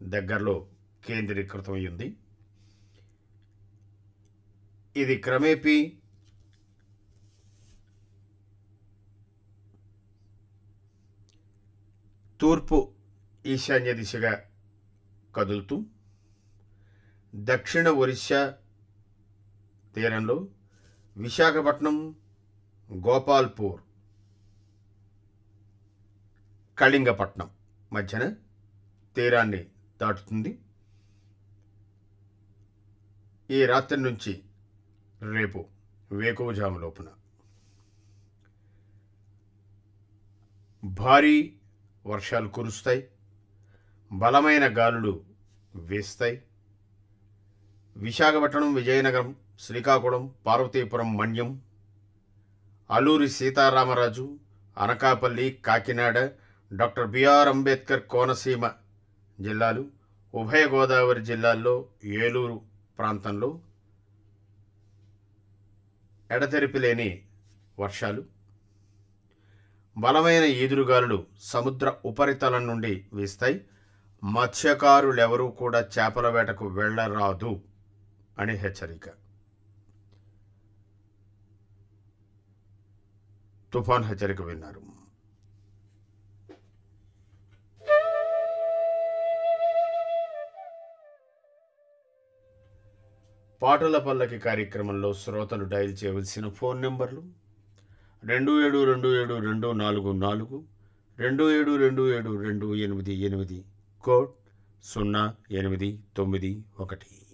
దగ్గరలో కేంద్రీకృతమైంది ఇది క్రమేపీ తూర్పు ఈశాన్య దిశగా కదులుతూ దక్షిణ ఒరిస్సా తీరంలో విశాఖపట్నం గోపాల్పూర్ కళింగపట్నం మధ్యన తీరాన్ని దాటుతుంది ఈ రాత్రి నుంచి రేపు వేకువజాము లోపున భారీ వర్షాలు కురుస్తాయి బలమైన గాలులు వీస్తాయి విశాఖపట్నం విజయనగరం శ్రీకాకుళం పార్వతీపురం మన్యం అల్లూరి సీతారామరాజు అనకాపల్లి కాకినాడ డాక్టర్ బిఆర్ అంబేద్కర్ కోనసీమ జిల్లాలు ఉభయ గోదావరి జిల్లాల్లో ఏలూరు ప్రాంతంలో ఎడతెరిపి లేని వర్షాలు బలమైన ఈదురుగాలులు సముద్ర ఉపరితలం నుండి వీస్తాయి మత్స్యకారులెవరూ కూడా చేపల వేటకు వెళ్ళరాదు అని హెచ్చరిక తుఫాన్ హెచ్చరిక విన్నారు పాటల పల్లకి కార్యక్రమంలో శ్రోతలు డయల్ చేయవలసిన ఫోన్ నెంబర్లు రెండు ఏడు రెండు ఏడు రెండు నాలుగు నాలుగు రెండు ఏడు రెండు ఏడు రెండు ఎనిమిది ఎనిమిది కోడ్ సున్నా ఎనిమిది తొమ్మిది ఒకటి